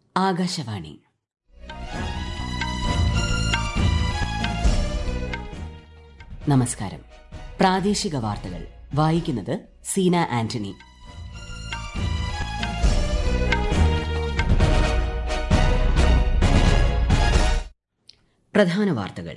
ആകാശവാണി നമസ്കാരം പ്രാദേശിക വാർത്തകൾ വായിക്കുന്നത് സീന ആന്റണി പ്രധാന വാർത്തകൾ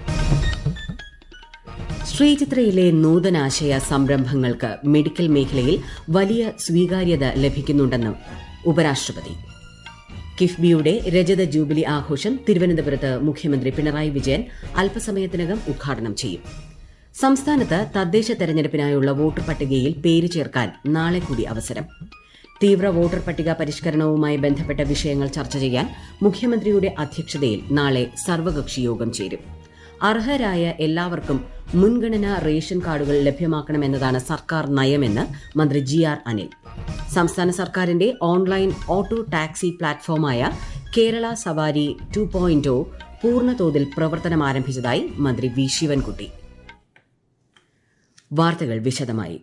ശ്രീചിത്രയിലെ നൂതനാശയ സംരംഭങ്ങൾക്ക് മെഡിക്കൽ മേഖലയിൽ വലിയ സ്വീകാര്യത ലഭിക്കുന്നുണ്ടെന്ന് ഉപരാഷ്ട്രപതി കിഫ്ബിയുടെ രജത ജൂബിലി ആഘോഷം തിരുവനന്തപുരത്ത് മുഖ്യമന്ത്രി പിണറായി വിജയൻ അല്പസമയത്തിനകം ഉദ്ഘാടനം ചെയ്യും സംസ്ഥാനത്ത് തദ്ദേശ തെരഞ്ഞെടുപ്പിനായുള്ള വോട്ടർ പട്ടികയിൽ പേര് ചേർക്കാൻ നാളെ കൂടി അവസരം തീവ്ര വോട്ടർ പട്ടിക പരിഷ്കരണവുമായി ബന്ധപ്പെട്ട വിഷയങ്ങൾ ചർച്ച ചെയ്യാൻ മുഖ്യമന്ത്രിയുടെ അധ്യക്ഷതയിൽ നാളെ സർവകക്ഷി യോഗം ചേരും അർഹരായ എല്ലാവർക്കും മുൻഗണനാ റേഷൻ കാർഡുകൾ ലഭ്യമാക്കണമെന്നതാണ് സർക്കാർ നയമെന്ന് മന്ത്രി ജി ആർ അനിൽ സംസ്ഥാന സർക്കാരിന്റെ ഓൺലൈൻ ഓട്ടോ ടാക്സി പ്ലാറ്റ്ഫോമായ കേരള സവാരി ടു പോയിന്റ് പൂർണ്ണതോതിൽ പ്രവർത്തനം ആരംഭിച്ചതായി മന്ത്രി വി ശിവൻകുട്ടി വാർത്തകൾ വിശദമായി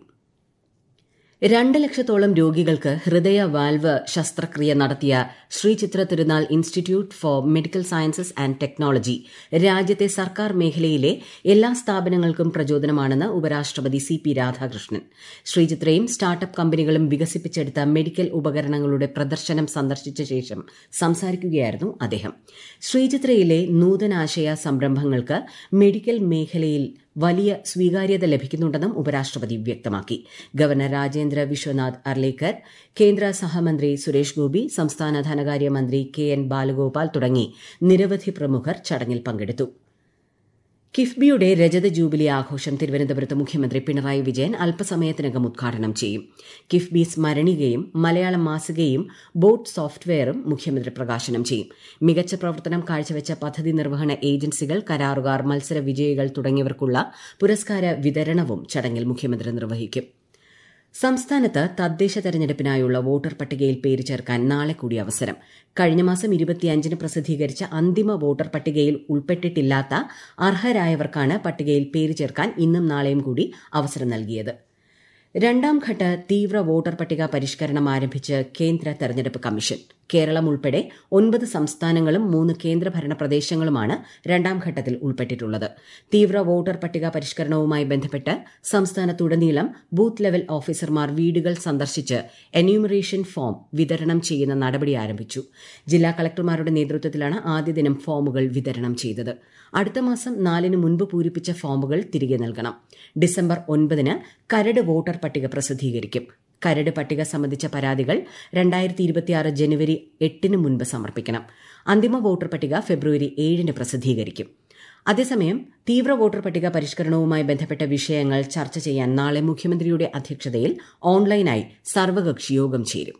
രണ്ട് ലക്ഷത്തോളം രോഗികൾക്ക് ഹൃദയ വാൽവ് ശസ്ത്രക്രിയ നടത്തിയ Sree Chitra Tirunal institute for medical sciences and technology രാജ്യത്തെ സർക്കാർ മേഖലയിലെ എല്ലാ സ്ഥാപനങ്ങൾക്കും പ്രചോദനമാണെന്ന് ഉപരാഷ്ട്രപതി സി പി രാധാകൃഷ്ണൻ ശ്രീചിത്രയും സ്റ്റാർട്ടപ്പ് കമ്പനികളും വികസിപ്പിച്ചെടുത്ത മെഡിക്കൽ ഉപകരണങ്ങളുടെ പ്രദർശനം സന്ദർശിച്ച ശേഷം സംസാരിക്കുകയായിരുന്നു അദ്ദേഹം ശ്രീചിത്രയിലെ നൂതനാശയ സംരംഭങ്ങൾക്ക് മെഡിക്കൽ മേഖലയിൽ വലിയ സ്വീകാര്യത ലഭിക്കുന്നുണ്ടെന്നും ഉപരാഷ്ട്രപതി വ്യക്തമാക്കി ഗവർണർ രാജേന്ദ്ര വിശ്വനാഥ് അർലേക്കർ കേന്ദ്ര സഹമന്ത്രി സുരേഷ് ഗോപി സംസ്ഥാന ധനകാര്യമന്ത്രി കെ എൻ ബാലഗോപാൽ തുടങ്ങി നിരവധി പ്രമുഖർ ചടങ്ങിൽ പങ്കെടുത്തു കിഫ്ബിയുടെ രജത ജൂബിലി ആഘോഷം തിരുവനന്തപുരത്ത് മുഖ്യമന്ത്രി പിണറായി വിജയൻ അല്പസമയത്തിനകം ഉദ്ഘാടനം ചെയ്യും കിഫ്ബി സ്മരണികയും മലയാളം മാസികയും ബോട്ട് സോഫ്റ്റ്വെയറും മുഖ്യമന്ത്രി പ്രകാശനം ചെയ്യും മികച്ച പ്രവർത്തനം കാഴ്ചവെച്ച പദ്ധതി നിർവഹണ ഏജൻസികൾ കരാറുകാർ മത്സര വിജയികൾ തുടങ്ങിയവർക്കുള്ള പുരസ്കാര വിതരണവും ചടങ്ങിൽ മുഖ്യമന്ത്രി നിർവഹിക്കും സംസ്ഥാനത്ത് തദ്ദേശ തെരഞ്ഞെടുപ്പിനായുള്ള വോട്ടർ പട്ടികയിൽ പേര് ചേർക്കാൻ നാളെ കൂടി അവസരം കഴിഞ്ഞ മാസം ഇരുപത്തിയഞ്ചിന് പ്രസിദ്ധീകരിച്ച അന്തിമ വോട്ടർ പട്ടികയിൽ ഉൾപ്പെട്ടിട്ടില്ലാത്ത അർഹരായവർക്കാണ് പട്ടികയിൽ പേര് ചേർക്കാൻ ഇന്നും നാളെയും കൂടി അവസരം നൽകിയത് രണ്ടാം ഘട്ട തീവ്ര വോട്ടർ പട്ടിക പരിഷ്കരണം ആരംഭിച്ച് കേന്ദ്ര തെരഞ്ഞെടുപ്പ് കമ്മീഷൻ കേരളം ഉൾപ്പെടെ ഒൻപത് സംസ്ഥാനങ്ങളും മൂന്ന് കേന്ദ്രഭരണ പ്രദേശങ്ങളുമാണ് രണ്ടാം ഘട്ടത്തിൽ ഉൾപ്പെട്ടിട്ടുള്ളത് തീവ്ര വോട്ടർ പട്ടിക പരിഷ്കരണവുമായി ബന്ധപ്പെട്ട് സംസ്ഥാനത്തുടനീളം ബൂത്ത് ലെവൽ ഓഫീസർമാർ വീടുകൾ സന്ദർശിച്ച് എന്യൂമറേഷൻ ഫോം വിതരണം ചെയ്യുന്ന നടപടി ആരംഭിച്ചു ജില്ലാ കളക്ടർമാരുടെ നേതൃത്വത്തിലാണ് ആദ്യ ദിനം ഫോമുകൾ വിതരണം ചെയ്തത് അടുത്ത മാസം നാലിന് മുൻപ് പൂരിപ്പിച്ച ഫോമുകൾ തിരികെ നൽകണം ഡിസംബർ ഒൻപതിന് കരട് വോട്ടർ പട്ടിക പ്രസിദ്ധീകരിക്കും കരട് പട്ടിക സംബന്ധിച്ച പരാതികൾ രണ്ടായിരത്തി ഇരുപത്തിയാറ് ജനുവരി എട്ടിന് മുൻപ് സമർപ്പിക്കണം അന്തിമ വോട്ടർ പട്ടിക ഫെബ്രുവരി ഏഴിന് പ്രസിദ്ധീകരിക്കും അതേസമയം തീവ്ര വോട്ടർ പട്ടിക പരിഷ്കരണവുമായി ബന്ധപ്പെട്ട വിഷയങ്ങൾ ചർച്ച ചെയ്യാൻ നാളെ മുഖ്യമന്ത്രിയുടെ അധ്യക്ഷതയിൽ ഓൺലൈനായി സർവകക്ഷി യോഗം ചേരും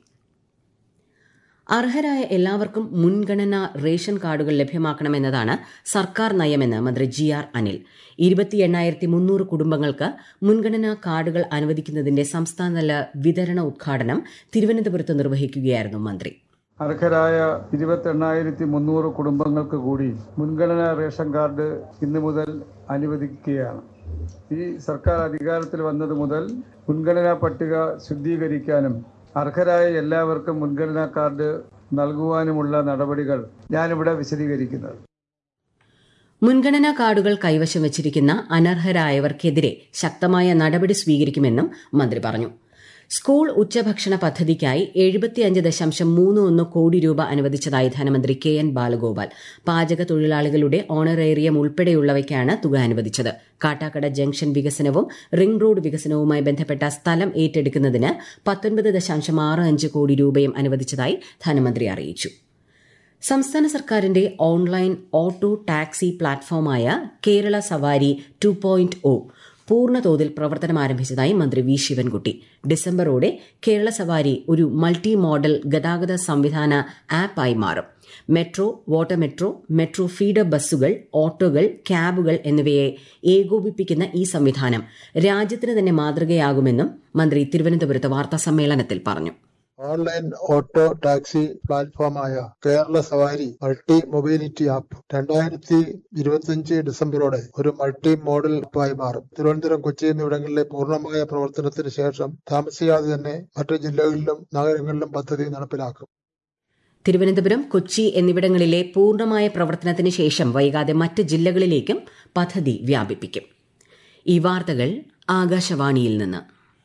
അർഹരായ എല്ലാവർക്കും മുൻഗണനാ റേഷൻ കാർഡുകൾ ലഭ്യമാക്കണമെന്നതാണ് സർക്കാർ നയമെന്ന് മന്ത്രി ജി ആർ അനിൽ ഇരുപത്തി എണ്ണായിരത്തി മുന്നൂറ് കുടുംബങ്ങൾക്ക് മുൻഗണനാ കാർഡുകൾ അനുവദിക്കുന്നതിന്റെ സംസ്ഥാനതല വിതരണ ഉദ്ഘാടനം തിരുവനന്തപുരത്ത് നിർവഹിക്കുകയായിരുന്നു മന്ത്രി അർഹരായ ഇരുപത്തി എണ്ണായിരത്തി മുന്നൂറ് കുടുംബങ്ങൾക്ക് കൂടി മുൻഗണനാ റേഷൻ കാർഡ് ഇന്നു മുതൽ അനുവദിക്കുകയാണ് ഈ സർക്കാർ അധികാരത്തിൽ വന്നത് മുതൽ മുൻഗണനാ പട്ടിക ശുദ്ധീകരിക്കാനും അർഹരായ എല്ലാവർക്കും മുൻഗണനാ കാർഡ് നൽകുവാനുമുള്ള നടപടികൾ ഞാനിവിടെ വിശദീകരിക്കുന്നത് മുൻഗണനാ കാർഡുകൾ കൈവശം വച്ചിരിക്കുന്ന അനർഹരായവർക്കെതിരെ ശക്തമായ നടപടി സ്വീകരിക്കുമെന്നും മന്ത്രി പറഞ്ഞു സ്കൂൾ ഉച്ചഭക്ഷണ പദ്ധതിക്കായി എഴുപത്തിയഞ്ച് ദശാംശം മൂന്ന് ഒന്ന് കോടി രൂപ അനുവദിച്ചതായി ധനമന്ത്രി കെ എൻ ബാലഗോപാൽ പാചക തൊഴിലാളികളുടെ ഓണറേറിയം ഉൾപ്പെടെയുള്ളവയ്ക്കാണ് തുക അനുവദിച്ചത് കാട്ടാക്കട ജംഗ്ഷൻ വികസനവും റിംഗ് റോഡ് വികസനവുമായി ബന്ധപ്പെട്ട സ്ഥലം ഏറ്റെടുക്കുന്നതിന് പത്തൊൻപത് ദശാംശം ആറ് അഞ്ച് കോടി രൂപയും അനുവദിച്ചതായി ധനമന്ത്രി അറിയിച്ചു സംസ്ഥാന സർക്കാരിന്റെ ഓൺലൈൻ ഓട്ടോ ടാക്സി പ്ലാറ്റ്ഫോമായ Kerala Savari two point O പൂർണ്ണതോതിൽ പ്രവർത്തനം ആരംഭിച്ചതായി മന്ത്രി വി ശിവൻകുട്ടി ഡിസംബറോടെ കേരള സവാരി ഒരു മൾട്ടി മോഡൽ ഗതാഗത സംവിധാന ആപ്പായി മാറും metro water metro metro feeder ബസ്സുകൾ ഓട്ടോകൾ ക്യാബുകൾ എന്നിവയെ ഏകോപിപ്പിക്കുന്ന ഈ സംവിധാനം രാജ്യത്തിന് തന്നെ മാതൃകയാകുമെന്നും മന്ത്രി തിരുവനന്തപുരത്ത് വാർത്താസമ്മേളനത്തിൽ പറഞ്ഞു ഓൺലൈൻ ഓട്ടോ ടാക്സി പ്ലാറ്റ്ഫോമായ Kerala Savari multi mobility app രണ്ടായിരത്തി ഇരുപത്തിയഞ്ച് ഡിസംബറോടെ ഒരു മൾട്ടി മോഡൽ ആപ്പായി മാറും തിരുവനന്തപുരം കൊച്ചി എന്നിവിടങ്ങളിലെ പൂർണ്ണമായ പ്രവർത്തനത്തിന് ശേഷം താമസിയാതെ തന്നെ മറ്റു ജില്ലകളിലും നഗരങ്ങളിലും പദ്ധതി നടപ്പിലാക്കും തിരുവനന്തപുരം കൊച്ചി എന്നിവിടങ്ങളിലെ പൂർണ്ണമായ പ്രവർത്തനത്തിന് ശേഷം വൈകാതെ മറ്റ് ജില്ലകളിലേക്കും പദ്ധതി വ്യാപിപ്പിക്കും ഈ വാർത്തകൾ ആകാശവാണിയിൽ നിന്ന്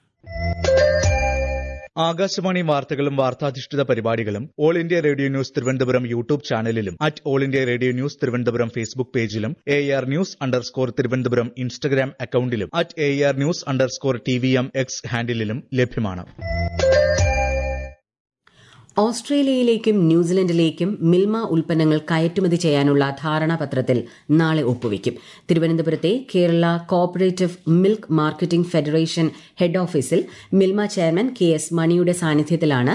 ആകാശവാണി വാർത്തകളും വാർത്താധിഷ്ഠിത പരിപാടികളും all India radio news Thiruvananthapuram YouTube ചാനലിലും at all India radio news Thiruvananthapuram Facebook പേജിലും A R news underscore Thiruvananthapuram Instagram അക്കൌണ്ടിലും at A R news underscore T V M X ഹാൻഡിലും ലഭ്യമാണ് ഓസ്ട്രേലിയയിലേക്കും ന്യൂസിലൻഡിലേക്കും മിൽമ ഉൽപ്പന്നങ്ങൾ കയറ്റുമതി ചെയ്യാനുള്ള ധാരണാപത്രത്തിൽ നാളെ ഒപ്പുവയ്ക്കും തിരുവനന്തപുരത്തെ Kerala cooperative milk marketing federation head ഓഫീസിൽ മിൽമ ചെയർമാൻ കെ എസ് മണിയുടെ സാന്നിധ്യത്തിലാണ്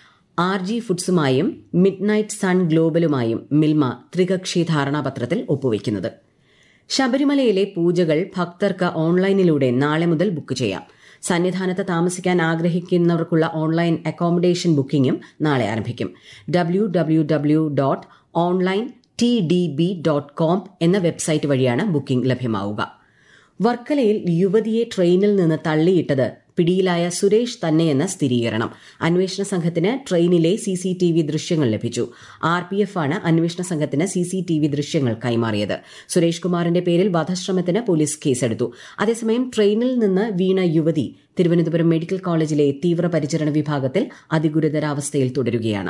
ആർ ജി ഫുഡ്സുമായും മിഡ് നൈറ്റ് സൺ ഗ്ലോബലുമായും മിൽമ ത്രികക്ഷി ധാരണാപത്രത്തിൽ ഒപ്പുവയ്ക്കുന്നത് ശബരിമലയിലെ പൂജകൾ ഭക്തർക്ക് ഓൺലൈനിലൂടെ നാളെ മുതൽ ബുക്ക് ചെയ്യാം സന്നിധാനത്ത് താമസിക്കാൻ ആഗ്രഹിക്കുന്നവർക്കുള്ള ഓൺലൈൻ അക്കോമഡേഷൻ ബുക്കിംഗും നാളെ ആരംഭിക്കും W W W dot online T D B dot com എന്ന വെബ്സൈറ്റ് വഴിയാണ് ബുക്കിംഗ് ലഭ്യമാവുക വർക്കലയിൽ യുവതിയെ ട്രെയിനിൽ നിന്ന് തള്ളിയിട്ടത് പിടിയിലായ സുരേഷ് തന്നെയെന്ന സ്ഥിരീകരണം അന്വേഷണ സംഘത്തിന് ട്രെയിനിലെ സി സി ടി വി ദൃശ്യങ്ങൾ ലഭിച്ചു ആർ പി എഫ് ആണ് അന്വേഷണ സംഘത്തിന് സി സി ടി വി ദൃശ്യങ്ങൾ കൈമാറിയത് സുരേഷ് കുമാറിന്റെ പേരിൽ വധശ്രമത്തിന് പോലീസ് കേസെടുത്തു അതേസമയം ട്രെയിനിൽ നിന്ന് വീണ യുവതി തിരുവനന്തപുരം മെഡിക്കൽ കോളേജിലെ തീവ്രപരിചരണ വിഭാഗത്തിൽ അതിഗുരുതരാവസ്ഥയിൽ തുടരുകയാണ്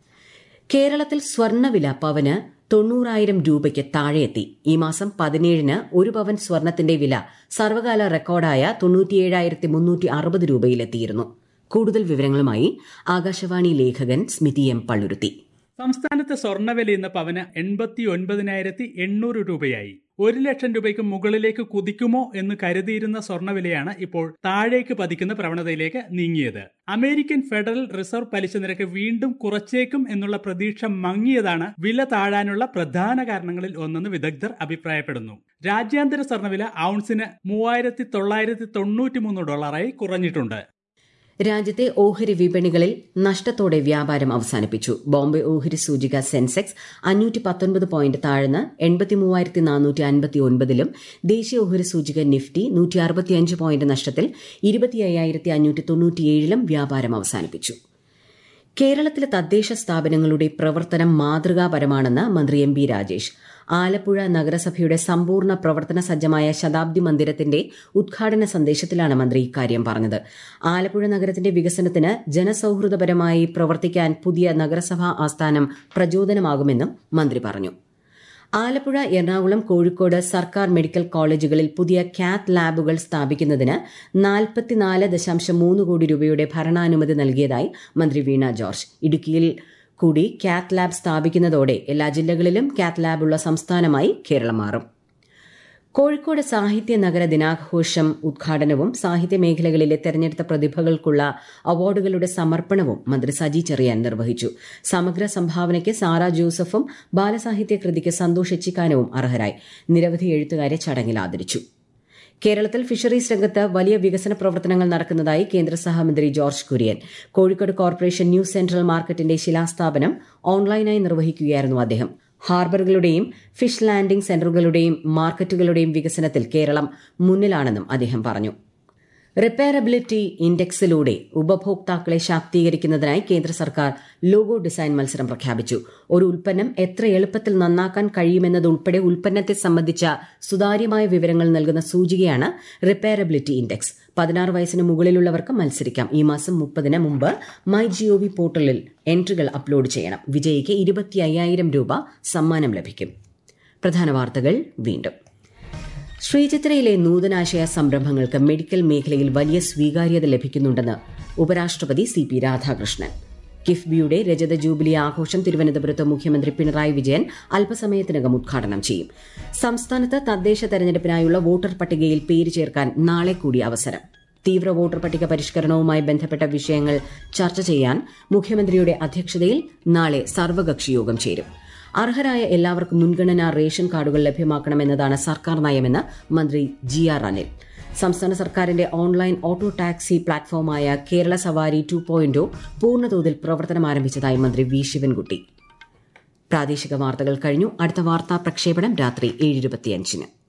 കേരളത്തിൽ സ്വർണ്ണവില പവന് തൊണ്ണൂറായിരം രൂപയ്ക്ക് താഴെയെത്തി ഈ മാസം പതിനേഴിന് ഒരു പവൻ സ്വർണത്തിന്റെ വില സർവകാല റെക്കോർഡായ തൊണ്ണൂറ്റിയേഴായിരത്തി മുന്നൂറ്റി അറുപത് രൂപയിലെത്തിയിരുന്നു കൂടുതൽ വിവരങ്ങളുമായി ആകാശവാണി ലേഖകൻ സ്മിതി എം പള്ളുരുത്തി സംസ്ഥാനത്ത് സ്വർണ്ണവില ഇന്ന് പവന് എൺപത്തി ഒൻപതിനായിരത്തി എണ്ണൂറ് രൂപയായി ഒരു ലക്ഷം രൂപയ്ക്ക് മുകളിലേക്ക് കുതിക്കുമോ എന്ന് കരുതിയിരുന്ന സ്വർണ്ണവിലയാണ് ഇപ്പോൾ താഴേക്ക് പതിക്കുന്ന പ്രവണതയിലേക്ക് നീങ്ങിയത് അമേരിക്കൻ ഫെഡറൽ റിസർവ് പലിശ നിരക്ക് വീണ്ടും കുറച്ചേക്കും എന്നുള്ള പ്രതീക്ഷ മങ്ങിയതാണ് വില താഴാനുള്ള പ്രധാന കാരണങ്ങളിൽ ഒന്നെന്ന് വിദഗ്ധർ അഭിപ്രായപ്പെടുന്നു രാജ്യാന്തര സ്വർണ്ണവില ഔൺസിന് മൂവായിരത്തി തൊള്ളായിരത്തി തൊണ്ണൂറ്റി മൂന്ന് ഡോളറായി കുറഞ്ഞിട്ടുണ്ട് രാജ്യത്തെ ഓഹരി വിപണികളിൽ നഷ്ടത്തോടെ വ്യാപാരം അവസാനിപ്പിച്ചു ബോംബെ ഓഹരി സൂചിക സെൻസെക്സ് അഞ്ഞൂറ്റി പത്തൊൻപത് പോയിന്റ് താഴ്ന്ന് എൺപത്തി മൂവായിരത്തി നാനൂറ്റി അൻപത്തി ഒൻപതിലും ദേശീയ ഓഹരി സൂചിക നിഫ്റ്റി നൂറ്റി അറുപത്തിയഞ്ച് പോയിന്റ് നഷ്ടത്തിൽ ഇരുപത്തി അയ്യായിരത്തി അഞ്ഞൂറ്റി തൊണ്ണൂറ്റിയേഴിലും വ്യാപാരം അവസാനിപ്പിച്ചു കേരളത്തിലെ തദ്ദേശ സ്ഥാപനങ്ങളുടെ പ്രവർത്തനം മാതൃകാപരമാണെന്ന് മന്ത്രി എം ബി രാജേഷ് ആലപ്പുഴ നഗരസഭയുടെ സമ്പൂർണ്ണ പ്രവർത്തന സജ്ജമായ ശതാബ്ദി മന്ദിരത്തിന്റെ ഉദ്ഘാടന സന്ദേശത്തിലാണ് മന്ത്രി ഇക്കാര്യം പറഞ്ഞത് ആലപ്പുഴ നഗരത്തിന്റെ വികസനത്തിന് ജനസൌഹൃദപരമായി പ്രവർത്തിക്കാൻ പുതിയ നഗരസഭാ ആസ്ഥാനം പ്രചോദനമാകുമെന്നും മന്ത്രി പറഞ്ഞു ആലപ്പുഴ എറണാകുളം കോഴിക്കോട് സർക്കാർ മെഡിക്കൽ കോളേജുകളിൽ പുതിയ കാത്ത് ലാബുകൾ സ്ഥാപിക്കുന്നതിന് നാൽപ്പത്തിനാല് ദശാംശം മൂന്ന് കോടി രൂപയുടെ ഭരണാനുമതി നൽകിയതായി മന്ത്രി വീണ ജോർജ് ഇടുക്കിയിൽ കൂടി കാത്ത് ലാബ് സ്ഥാപിക്കുന്നതോടെ എല്ലാ ജില്ലകളിലും കാത്ത് ലാബുള്ള സംസ്ഥാനമായി കേരളം മാറും കോഴിക്കോട് സാഹിത്യ നഗര ദിനാഘോഷം ഉദ്ഘാടനവും സാഹിത്യ മേഖലകളിലെ തെരഞ്ഞെടുത്ത പ്രതിഭകൾക്കുള്ള അവാർഡുകളുടെ സമർപ്പണവും മന്ത്രി സജി ചെറിയാൻ നിർവഹിച്ചു സമഗ്ര സംഭാവനയ്ക്ക് സാറ ജോസഫും ബാലസാഹിത്യ കൃതിക്ക് സന്തോഷ് എച്ചിക്കാനവും അർഹരായി നിരവധി എഴുത്തുകാരെ ചടങ്ങിൽ ആദരിച്ചു കേരളത്തിൽ ഫിഷറീസ് രംഗത്ത് വലിയ വികസന പ്രവർത്തനങ്ങൾ നടക്കുന്നതായി കേന്ദ്ര സഹമന്ത്രി George Kurian Kozhikode corporation new central മാർക്കറ്റിന്റെ ശിലാസ്ഥാപനം ഓൺലൈനായി നിർവഹിക്കുകയായിരുന്നു അദ്ദേഹം ഹാർബറുകളുടെയും ഫിഷ് ലാൻഡിംഗ് സെന്ററുകളുടെയും മാർക്കറ്റുകളുടെയും വികസനത്തിൽ കേരളം മുന്നിലാണെന്നും അദ്ദേഹം പറഞ്ഞു റിപ്പയറബിലിറ്റി ഇൻഡെക്സിലൂടെ ഉപഭോക്താക്കളെ ശാക്തീകരിക്കുന്നതിനായി കേന്ദ്ര സർക്കാർ ലോഗോ ഡിസൈൻ മത്സരം പ്രഖ്യാപിച്ചു ഒരു ഉൽപ്പന്നം എത്ര എളുപ്പത്തിൽ നന്നാക്കാൻ കഴിയുമെന്നതുൾപ്പെടെ ഉൽപ്പന്നത്തെ സംബന്ധിച്ച സുതാര്യമായ വിവരങ്ങൾ നൽകുന്ന സൂചികയാണ് റിപ്പയറബിലിറ്റി ഇൻഡെക്സ് പതിനാറ് വയസ്സിന് മുകളിലുള്ളവർക്ക് മത്സരിക്കാം ഈ മാസം മുപ്പതിന് മുമ്പ് മൈ ജിഒവി പോർട്ടലിൽ എൻട്രികൾ അപ്ലോഡ് ചെയ്യണം വിജയിക്ക് ഇരുപത്തി അയ്യായിരം രൂപ സമ്മാനം ലഭിക്കും പ്രധാന വാർത്തകൾ വീണ്ടും ശ്രീചിത്രയിലെ നൂതനാശയ സംരംഭങ്ങൾക്ക് മെഡിക്കൽ മേഖലയിൽ വലിയ സ്വീകാര്യത ലഭിക്കുന്നുണ്ടെന്ന് ഉപരാഷ്ട്രപതി സി പി രാധാകൃഷ്ണൻ കിഫ്ബിയുടെ രജത ജൂബിലി ആഘോഷം തിരുവനന്തപുരത്ത് മുഖ്യമന്ത്രി പിണറായി വിജയൻ അല്പസമയത്തിനകം ഉദ്ഘാടനം ചെയ്യും സംസ്ഥാനത്ത് തദ്ദേശ തെരഞ്ഞെടുപ്പിനായുള്ള വോട്ടർ പട്ടികയിൽ പേര് ചേർക്കാൻ നാളെ കൂടി അവസരം തീവ്ര വോട്ടർ പട്ടിക പരിഷ്കരണവുമായി ബന്ധപ്പെട്ട വിഷയങ്ങൾ ചർച്ച ചെയ്യാൻ മുഖ്യമന്ത്രിയുടെ അധ്യക്ഷതയിൽ നാളെ സർവകക്ഷി യോഗം ചേരും അർഹരായ എല്ലാവർക്കും മുൻഗണനാ റേഷൻ കാർഡുകൾ ലഭ്യമാക്കണമെന്നതാണ് സർക്കാർ നയമെന്ന് മന്ത്രി ജി ആർ അനിൽ സംസ്ഥാന സർക്കാരിന്റെ ഓൺലൈൻ ഓട്ടോ ടാക്സി പ്ലാറ്റ്ഫോമായ കേരള സവാരി ടു പോയിന്റ് പൂർണ്ണതോതിൽ പ്രവർത്തനം ആരംഭിച്ചതായി മന്ത്രി വി ശിവൻകുട്ടി പ്രാദേശിക വാർത്തകൾ കഴിഞ്ഞു അടുത്ത വാർത്താ പ്രക്ഷേപണം രാത്രി ഏഴ്